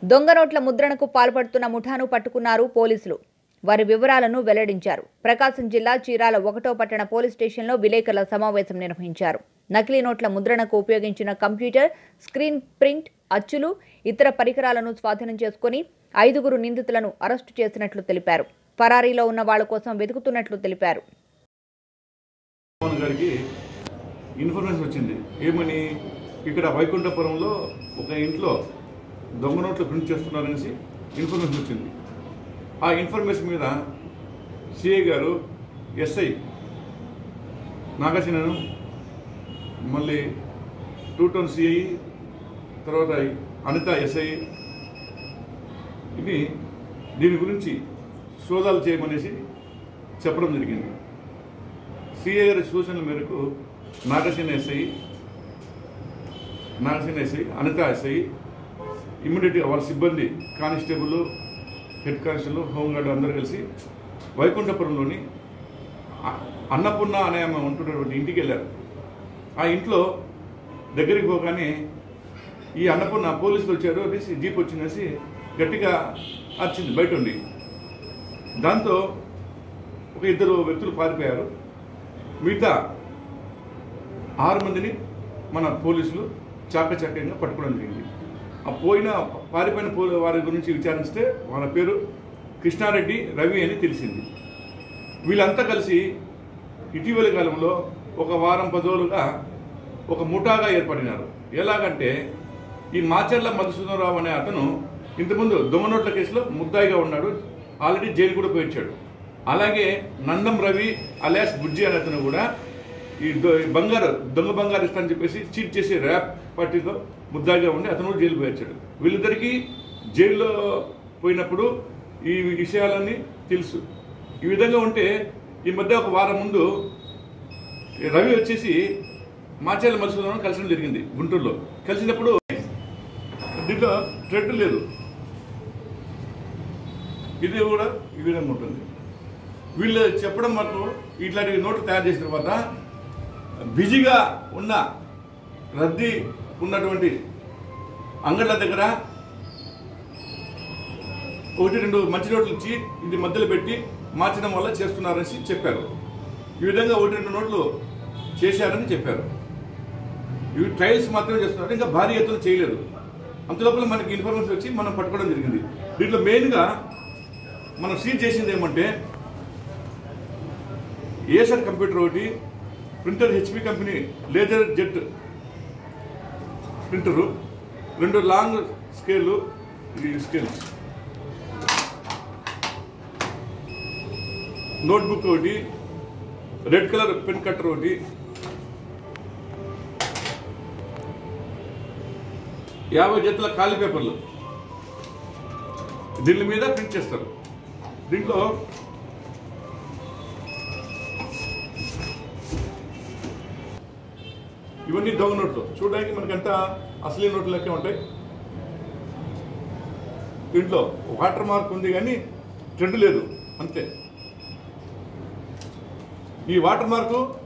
దొంగ నోట్ల ముద్రణకు పాల్పడుతున్న ముఠాను పట్టుకున్నారు పోలీసులు వారి వివరాలను వెల్లడించారు ప్రకాశం జిల్లా చీరాల ఒకటో పట్టణ పోలీస్ స్టేషన్లో విలేకరుల సమావేశం నిర్వహించారు నకిలీ నోట్ల ముద్రణకు ఉపయోగించిన కంప్యూటర్ స్క్రీన్ ప్రింట్ అచ్చులు ఇతర పరికరాలను స్వాధీనం చేసుకుని ఐదుగురు నిందితులను అరెస్టు చేసినట్లు తెలిపారు పరారీలో ఉన్న వాళ్ల కోసం వెతుకుతున్నట్లు తెలిపారు మోహన్ గారికి ఇన్ఫర్మేషన్ వచ్చింది ఏమని ఇక్కడ వైకుంఠపురంలో ఒక ఇంట్లో దొంగ నోట్లు ప్రింట్ చేస్తున్నారనేసి ఇన్ఫర్మేషన్ వచ్చింది ఆ ఇన్ఫర్మేషన్ మీద సిఐ గారు ఎస్ఐ నాగసేనను మళ్ళీ టూ టౌన్ సిఐ తర్వాత అనిత ఎస్ఐ ఇది దీని గురించి సోదాలు చేయమనేసి చెప్పడం జరిగింది సిఐ గారి సూచనల మేరకు Nagasena SI Nagasena SI Anitha SI ఇమ్మీడియట్గా వాళ్ళ సిబ్బంది కానిస్టేబుల్ హెడ్ కానిస్టేబుల్ హోంగార్డ్ అందరూ కలిసి వైకుంఠపురంలోని అ- అన్నపూర్ణ అనే ఆమె ఉంటున్నటువంటి ఇంటికి వెళ్ళారు ఆ ఇంట్లో దగ్గరికి పోగానే ఈ అన్నపూర్ణ పోలీసులు వచ్చారు అనేసి జీప్ వచ్చిందనేసి గట్టిగా అరిచింది బయట ఉండి దాంతో ఒక ఇద్దరు వ్యక్తులు పారిపోయారు మిగతా ఆరు మందిని మన పోలీసులు చాకచక్యంగా పట్టుకోవడం జరిగింది ఆ పోయిన పారిపోయిన పో వారి గురించి విచారిస్తే వాళ్ళ పేరు కృష్ణారెడ్డి రవి అని తెలిసింది వీళ్ళంతా కలిసి ఇటీవలి కాలంలో ఒక వారం పది రోజులుగా ఒక ముఠాగా ఏర్పడినారు ఎలాగంటే ఈ మాచర్ల మధుసూదనరావు అనే అతను ఇంతకుముందు దొంగ నోట్ల కేసులో ముద్దాయిగా ఉన్నాడు ఆల్రెడీ జైలు కూడా పోయి వచ్చాడు అలాగే నందం రవి అలియాస్ బుజ్జి అనే అతను కూడా ఈ దొ- ఈ బంగారు దొంగ బంగారు ఇస్తానని చెప్పేసి చీట్ చేసి ర్యాప్ పార్టీలో ముద్దాయిగా ఉండి అతను కూడా జైలు పోయి వచ్చాడు వీళ్ళిద్దరికీ జైల్లో పోయినప్పుడు ఈ విషయాలన్నీ తెలుసు ఈ విధంగా ఉంటే ఈ మధ్య ఒక వారం ముందు ఈ రవి వచ్చేసి మాచేల మధుసూదనం కలిసడం జరిగింది గుంటూరులో కలిసినప్పుడు దీంట్లో ట్రెడ్ లేదు ఇది కూడా ఈ విధంగా ఉంటుంది వీళ్ళు చెప్పడం మాత్రం ఇట్లాంటి నోట్లు తయారు చేసిన తర్వాత బిజీగా ఉన్న రద్దీ ఉన్నటువంటి అంగళ్ళ దగ్గర ఒకటి రెండు మంచి నోట్లు ఇచ్చి ఇది మధ్యలో పెట్టి మార్చడం వల్ల చేస్తున్నారని చెప్పారు ఈ విధంగా ఒకటి రెండు నోట్లు చేశారని చెప్పారు ఇవి ట్రయల్స్ మాత్రమే చేస్తున్నారు ఇంకా భారీ ఎత్తున చేయలేదు అంతలోపల మనకి ఇన్ఫర్మేషన్ వచ్చి మనం పట్టుకోవడం జరిగింది దీంట్లో మెయిన్గా మనం సీజ్ చేసింది ఏమంటే ఏసర్ కంప్యూటర్ ఒకటి printer HP company laser jet printer రెండు లాంగ్ స్కేళ్ళు ఈ స్కేల్స్ నోట్బుక్ ఒకటి రెడ్ కలర్ పెన్ కట్టర్ ఒకటి యాభై జతల ఖాళీ పేపర్లు దీని మీద ప్రింట్ చేస్తారు దీంట్లో ఇవన్నీ దొంగ నోట్లు చూడడానికి మనకంతా అసలీ నోట్లు లెక్కే ఉంటాయి దీంట్లో వాటర్ మార్క్ ఉంది కానీ ట్రెండ్ లేదు అంతే ఈ వాటర్ మార్కు